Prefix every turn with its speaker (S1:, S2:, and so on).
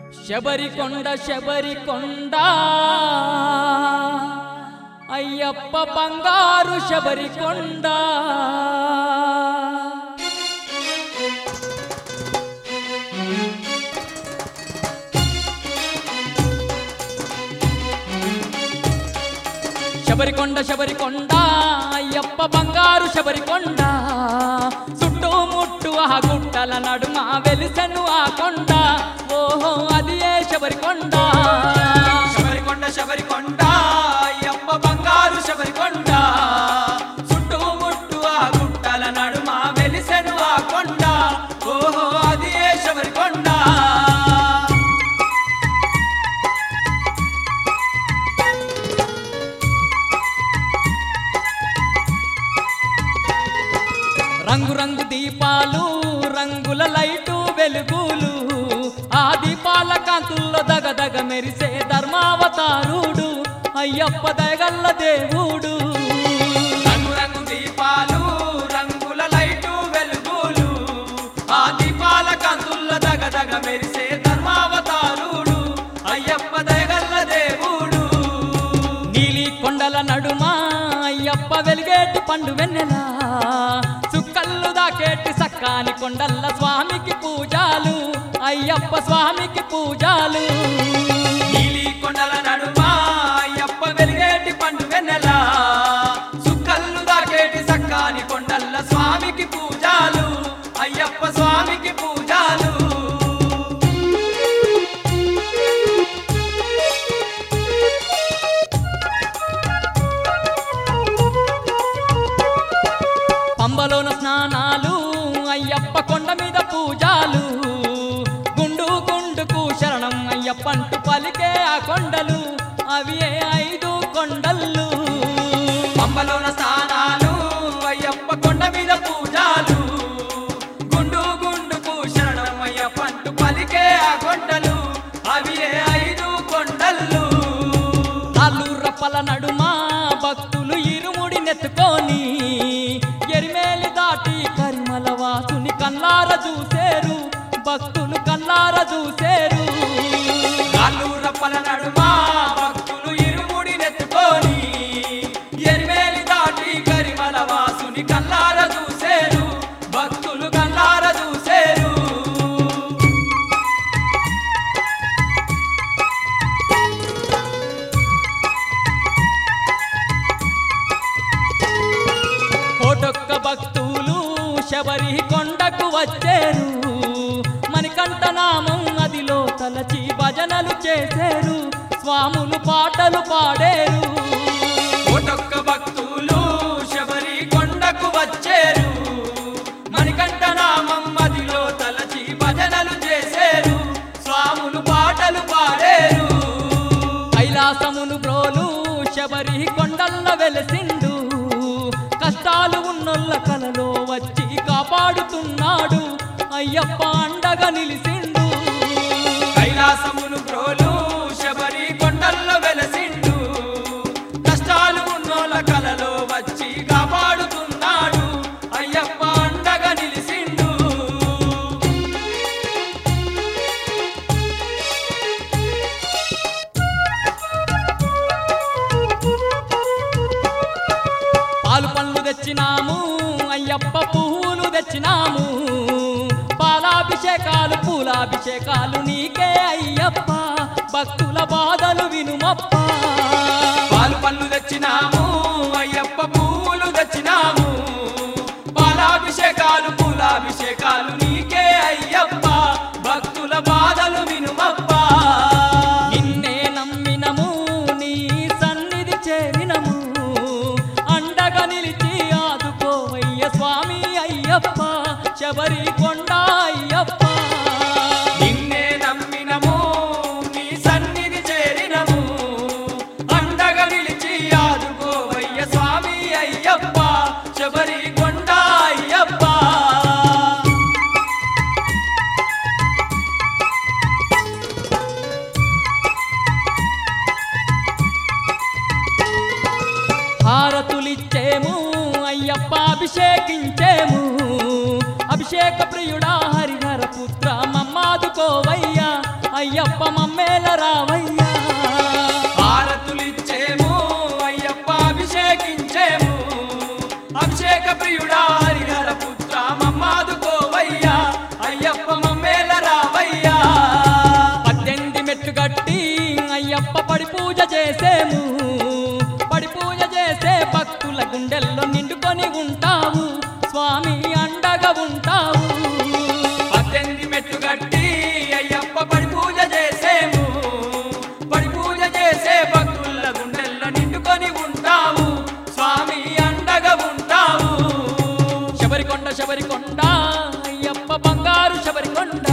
S1: శబరికొండ శబరికొండ అయ్యప్ప బంగారు శబరికొండ శబరికొండ శబరికొండ అయ్యప్ప బంగారు శబరికొండ చుట్టూ ముట్టు ఆ గుట్టల నడుమ వెలిసెను ఆ కొండ ఓహో అది ఏ శబరికొండ
S2: శబరికొండ శబరికొండ అయ్యప్ప బంగారు శబరికొండ చుట్టూ ముట్టు ఆ గుట్టల నడుమ వెలిసెను ఆ కొండ ఓహో అది ఏ శబరికొండ
S1: రంగు రంగు దీపాలు రంగుల లైటు వెలుగులు ఆ దీపాల కాంతుల్లో దగదగ మెరిసే ధర్మావతారుడు అయ్యప్ప దయగల్ల దేవుడు
S2: రంగు రంగు దీపాలు రంగుల లైటు వెలుగులు ఆ దీపాల కంతుల్ల దగదగ మెరిసే ధర్మావతారుడు అయ్యప్ప దయగల్ల దేవుడు
S1: నీలి కొండల నడుమ అయ్యప్ప వెలిగేటి పండు వెన్నెలా సుక్కల్లు దాకేటి సక్కాని కొండల్ల స్వామికి పూజాలు అయ్యప్ప స్వామికి పూజాలు
S2: నీలి కొండల నడుమ అయ్యప్ప వెలిగేటి పండు వెన్నెల సుక్కల్లు దాకేటి సక్కాని కొండల్ల స్వామికి పూజాలు అయ్యప్ప స్వామికి పూజాలు
S1: పంబలోన స్నానాలు అయ్యప్ప కొండ మీద పూజాలు గుండు గుండుకు శరణం అయ్యప్పంటూ పలికే ఆ కొండలు అవి ఏ ఐదు కొండలు
S2: పంబలోన స్నానాలు అయ్యప్ప కొండ మీద పూజాలు గుండు గుండుకు శరణం అయ్యప్పంటూ పలికే ఆ కొండలు అవి ఏ ఐదు కొండలు
S1: రాళ్ళు రప్పల నడుమ భక్తులు ఇరుముడి నెత్తుకొని ఎరిమేలి దాటి కరిమల వాసుని కల్లార చూసేరు భక్తులు కల్లార చూసేరు
S2: కాళ్ళు రప్పల నడుమ భక్తులు ఇరుముడి నెత్తుకొని ఎరిమేలి దాటి గరిమల వాసుని కల్లార చూసేరు భక్తులు కల్లార చూసేరు
S1: కోటొక్క భక్తులు శబరి కొండకు వచ్చేరు మణికంఠ నామం నదిలో తలచి భజనలు చేసేరు స్వాములు పాటలు పాడేరు
S2: కోటొక్క భక్తులు శబరి కొండకు వచ్చేరు మణికంఠ నామం మదిలో తలచి భజనలు చేసేరు స్వాములు పాటలు పాడేరు
S1: కైలాసమును బ్రోలు శబరి కొండల్ల వెలసిండు కష్టాలు ఉన్నోళ్ళ కలలో వచ్చి కాపాడుతున్నాడు అయ్యప్ప అండగా నిలిసిండు
S2: కైలాసమును ప్రోలు శబరి కొండల్లో వెలసిండు కష్టాలు ఉన్నోళ్ళ కలలో వచ్చి కాపాడుతున్నాడు అయ్యప్ప అండగా నిలిసిండు
S1: పాలు పండ్లు తెచ్చినాము అయ్యప్ప పువ్వులు తెచ్చినాము పాలాభిషేకాలు పూలాభిషేకాలు నీకే అయ్యప్ప భక్తుల బాధలు వినుమప్ప
S2: పాలు పళ్ళు తెచ్చినాము అయ్యప్ప పూలు తెచ్చినాము పాలాభిషేకాలు పూలాభిషేకాలు నీకే అయ్యప్ప భక్తుల బాధలు వినుమప్ప
S1: నిన్నే నమ్మినము నీ సన్నిధి చేరినము అండగా నిలిచి ఆదుకోవయ్య స్వామి అయ్యప్ప శబరి కొండ అయ్యప్ప
S2: నిన్నే నమ్మినము నీ సన్నిధి చేరినము
S1: అయ్యప్ప మమ్మేల రావయ్యా
S2: భారతులిచ్చేము అయ్యప్ప అభిషేకించేము అభిషేక ప్రియుడా హరిహర పుత్ర మమ్మాదుకోవయ్యా అయ్యప్ప మమ్మేల రావయ్యా
S1: పద్దెనిమిది మెట్లు కట్టి అయ్యప్ప పడి పూజ చేసేము పడి పూజ చేసే భక్తుల గుండెల్లో నిండుకొని ఉంటావు స్వామి అండగా ఉంటావు
S2: పద్దెనిమిది మెట్లు కట్టి అయ్యప్ప పడి పూజ చేసేము పడి పూజ చేసే భక్తుల గుండెల్లో నిండుకొని ఉంటావు స్వామి అండగా ఉంటావు
S1: శబరికొండ శబరికొండ అయ్యప్ప బంగారు శబరికొండ